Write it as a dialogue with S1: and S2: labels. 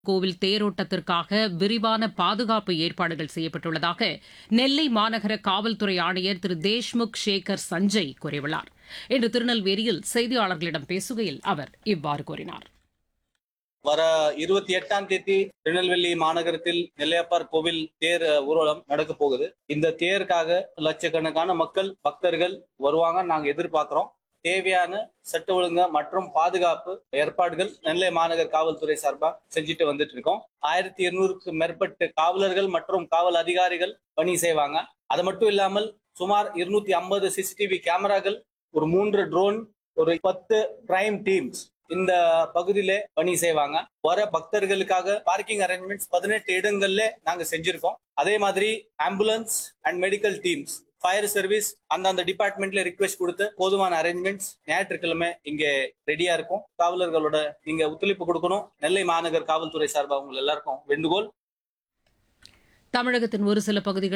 S1: கோவில் தேரோட்டத்திற்காக விரிவான பாதுகாப்பு ஏற்பாடுகள் செய்யப்பட்டுள்ளதாக நெல்லை மாநகர காவல்துறை ஆணையர் திரு தேஷ்முக் சேகர் சஞ்சய் கூறியுள்ளார் இன்று திருநெல்வேலியில் செய்தியாளர்களிடம் பேசுகையில் அவர் இவ்வாறு கூறினார்
S2: வர இருபத்தி எட்டாம் தேதி திருநெல்வேலி மாநகரத்தில் நெல்லையப்பார் கோவில் தேர் ஊர்வலம் நடக்க போகுது இந்த தேருக்காக லட்சக்கணக்கான மக்கள் பக்தர்கள் வருவாங்க நாங்க எதிர்பார்க்கிறோம் தேவையான சட்ட ஒழுங்கு மற்றும் பாதுகாப்பு ஏற்பாடுகள் நெல்லை மாநகர் காவல்துறை சார்பா செஞ்சுட்டு வந்துட்டு இருக்கோம் ஆயிரத்தி இருநூறுக்கு மேற்பட்ட காவலர்கள் மற்றும் காவல் அதிகாரிகள் பணி செய்வாங்க அது மட்டும் இல்லாமல் சுமார் இருநூத்தி ஐம்பது சிசிடிவி கேமராக்கள் ஒரு மூன்று ட்ரோன் ஒரு பத்து கிரைம் டீம்ஸ் இந்த பகுதியில பணி செய்வாங்க வர பக்தர்களுக்காக பார்க்கிங் அரேஞ்ச்மெண்ட்ஸ் பதினெட்டு இடங்கள்ல நாங்க செஞ்சிருக்கோம் அதே மாதிரி ambulance and medical teams fire service அந்தந்த டிபார்ட்மெண்ட்ல ரிக்வெஸ்ட் கொடுத்து போதுமான அரேஞ்ச்மெண்ட்ஸ் ஞாயிற்றுக்கிழமை இங்க ரெடியா இருக்கும் காவலர்களோட நீங்க ஒத்துழைப்பு கொடுக்கணும் நெல்லை மாநகர் காவல்துறை சார்பாக உங்க எல்லாருக்கும் வேண்டுகோள்
S1: தமிழகத்தின் ஒரு சில பகுதிகளில்